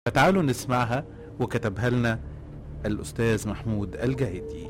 فتعالوا نسمعها وكتبها لنا الأستاذ محمود الجاهدي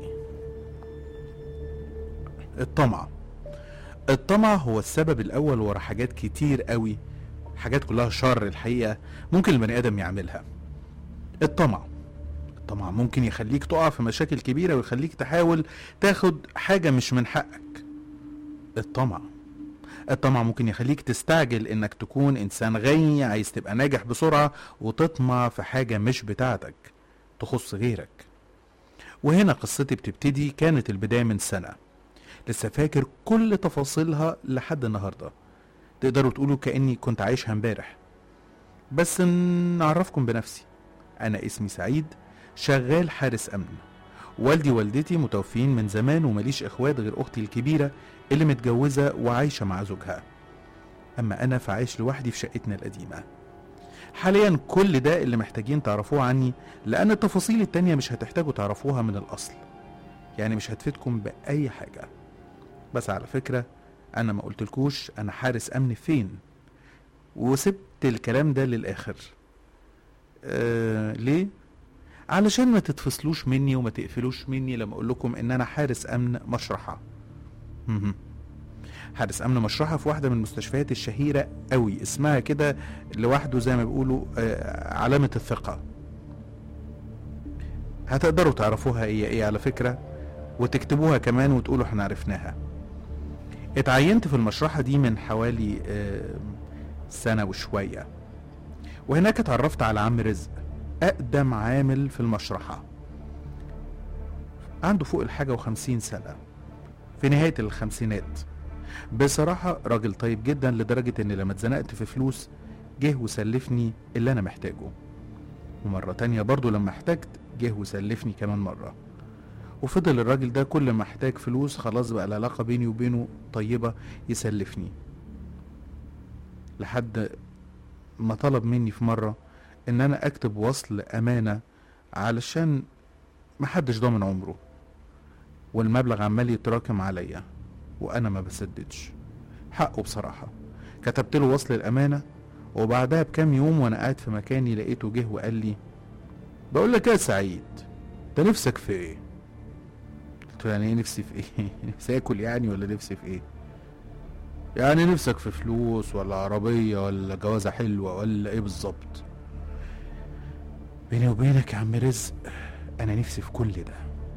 الطمع الطمع هو السبب الأول ورا حاجات كتير قوي حاجات كلها شر الحقيقة ممكن البني آدم يعملها الطمع الطمع ممكن يخليك تقع في مشاكل كبيرة ويخليك تحاول تاخد حاجة مش من حقك الطمع الطمع ممكن يخليك تستعجل انك تكون انسان غني عايز تبقى ناجح بسرعة وتطمع في حاجة مش بتاعتك تخص غيرك وهنا قصتي بتبتدي كانت البداية من سنة لسه فاكر كل تفاصيلها لحد النهاردة تقدروا تقولوا كأني كنت عايشها امبارح بس نعرفكم بنفسي أنا اسمي سعيد شغال حارس أمن والدي ووالدتي متوفيين من زمان ومليش إخوات غير أختي الكبيرة اللي متجوزة وعايشة مع زوجها أما أنا فعايش لوحدي في شقتنا القديمة حاليا كل ده اللي محتاجين تعرفوه عني لأن التفاصيل التانية مش هتحتاجوا تعرفوها من الأصل يعني مش هتفيدكم بأي حاجة بس على فكرة أنا ما قلتلكوش أنا حارس أمن فين وسبت الكلام ده للآخر آه ليه؟ علشان ما تتفصلوش مني وما تقفلوش مني لما اقول لكم ان انا حارس امن مشرحه مهم. حارس امن مشرحه في واحده من المستشفيات الشهيره قوي اسمها كده لوحده زي ما بيقولوا آه علامه الثقه هتقدروا تعرفوها هي ايه على فكره وتكتبوها كمان وتقولوا احنا عرفناها اتعينت في المشرحه دي من حوالي آه سنه وشويه وهناك اتعرفت على عم رزق أقدم عامل في المشرحة عنده فوق الحاجة وخمسين سنة في نهاية الخمسينات بصراحة راجل طيب جدا لدرجة ان لما اتزنقت في فلوس جه وسلفني اللي انا محتاجه ومرة تانية برضو لما احتجت جه وسلفني كمان مرة وفضل الراجل ده كل ما احتاج فلوس خلاص بقى العلاقة بيني وبينه طيبة يسلفني لحد ما طلب مني في مرة ان انا اكتب وصل امانة علشان محدش ضامن عمره والمبلغ عمال يتراكم عليا وانا ما بسددش حقه بصراحة كتبت له وصل الامانة وبعدها بكام يوم وانا قاعد في مكاني لقيته جه وقال لي بقول لك يا سعيد انت نفسك في ايه قلت له يعني ايه نفسي في ايه نفسي اكل يعني ولا نفسي في ايه يعني نفسك في فلوس ولا عربية ولا جوازة حلوة ولا ايه بالظبط بيني وبينك يا عم رزق انا نفسي في كل ده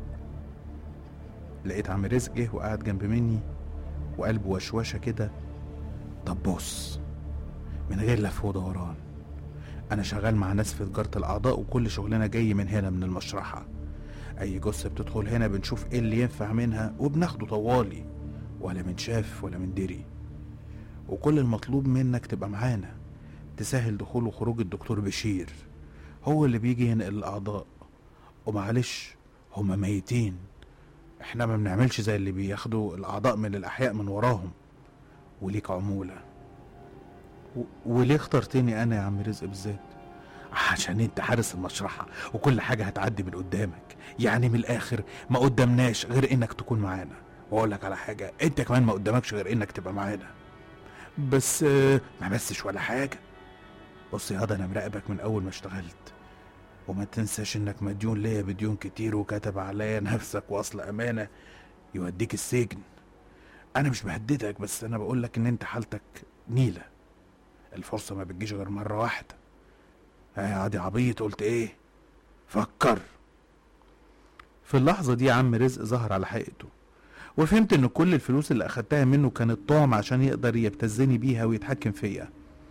لقيت عم رزق جه وقعد جنب مني وقلبه وشوشة كده طب بص من غير لف ودوران انا شغال مع ناس في تجارة الاعضاء وكل شغلنا جاي من هنا من المشرحة اي جثة بتدخل هنا بنشوف ايه اللي ينفع منها وبناخده طوالي ولا من شاف ولا من دري وكل المطلوب منك تبقى معانا تسهل دخول وخروج الدكتور بشير هو اللي بيجي ينقل الأعضاء ومعلش هما ميتين احنا ما بنعملش زي اللي بياخدوا الأعضاء من الأحياء من وراهم وليك عمولة و... وليه اخترتني أنا يا عم رزق بالذات عشان انت حارس المشرحة وكل حاجة هتعدي من قدامك يعني من الآخر ما قدامناش غير انك تكون معانا واقول لك على حاجة انت كمان ما قدامكش غير انك تبقى معانا بس آه، ما بسش ولا حاجة بص يا هذا انا مراقبك من اول ما اشتغلت وما تنساش انك مديون ليا بديون كتير وكتب عليا نفسك واصل امانه يوديك السجن انا مش بهددك بس انا بقول لك ان انت حالتك نيله الفرصه ما بتجيش غير مره واحده ها يا عادي عبيط قلت ايه فكر في اللحظه دي عم رزق ظهر على حقيقته وفهمت ان كل الفلوس اللي اخدتها منه كانت طعم عشان يقدر يبتزني بيها ويتحكم فيا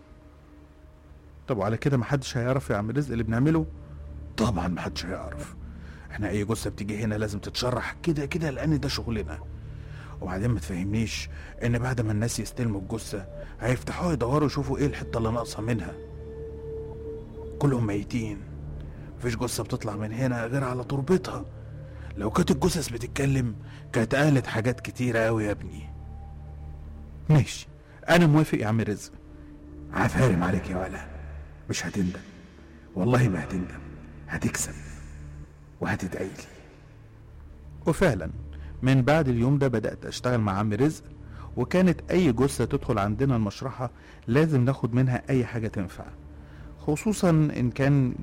طب وعلى كده محدش هيعرف يا عم رزق اللي بنعمله طبعا محدش هيعرف احنا اي جثه بتيجي هنا لازم تتشرح كده كده لان ده شغلنا وبعدين ما تفهمنيش ان بعد ما الناس يستلموا الجثه هيفتحوها يدوروا يشوفوا ايه الحته اللي ناقصه منها كلهم ميتين مفيش جثه بتطلع من هنا غير على تربتها لو كانت الجثث بتتكلم كانت قالت حاجات كتيره قوي يا ابني ماشي انا موافق يا عم رزق عفارم عليك يا ولا مش هتندم والله ما هتندم هتكسب وهتدعي لي وفعلا من بعد اليوم ده بدأت أشتغل مع عم رزق وكانت أي جثة تدخل عندنا المشرحة لازم ناخد منها أي حاجة تنفع خصوصا إن كان